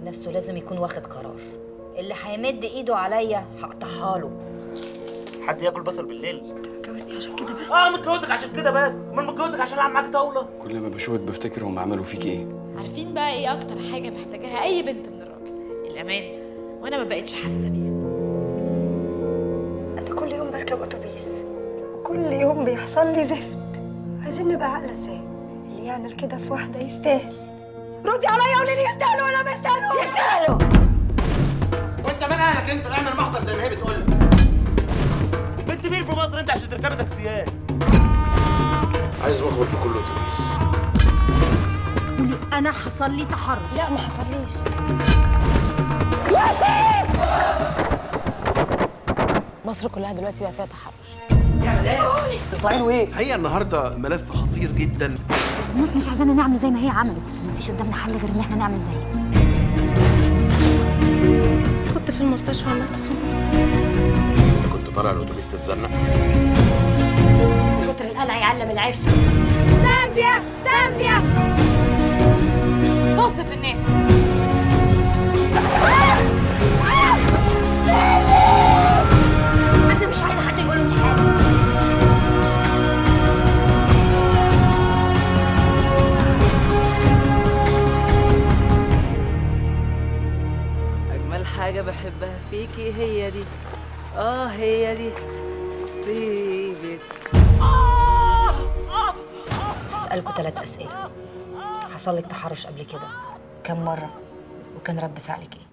احمد نفسه لازم يكون واخد قرار اللي هيمد ايده عليا هقطعها له حد ياكل بصل بالليل جوزني عشان كده بس اه متجوزك عشان كده بس امال متجوزك عشان العب معاك طاوله كل ما بشوفك بفتكر هم عملوا فيك ايه عارفين بقى ايه اكتر حاجه محتاجاها اي بنت من الراجل الامان وانا ما بقتش حاسه بيه انا كل يوم بركب اتوبيس وكل يوم بيحصل لي زفت عايزين نبقى عاقله ازاي اللي يعمل كده في واحده يستاهل ردي عليا قولي لي يستاهلوا ولا ما يستاهلوا يستاهلوا وانت مال اهلك انت اعمل محضر زي ما هي بتقول لك بنت مين في مصر انت عشان تركبي تاكسيات عايز مخبر في كل اتوبيس قولي انا حصل لي تحرش لا ما حصليش مصر كلها دلوقتي بقى فيها تحرش هي النهارده ملف خطير جدا الناس مش عايزانا نعمل زي ما هي عملت مفيش قدامنا حل غير ان احنا نعمل زيها كنت في المستشفى عملت صوت انت كنت طالع الاتوبيس تتزنق كتر القلع يعلم العفه طز في الناس انا مش عايزه حد يقول لي حاجه أجمل حاجة بحبها فيكي هي دي آه هي دي طيبة هسألكوا ثلاث أسئلة حصل لك تحرش قبل كده كم مرة وكان رد فعلك ايه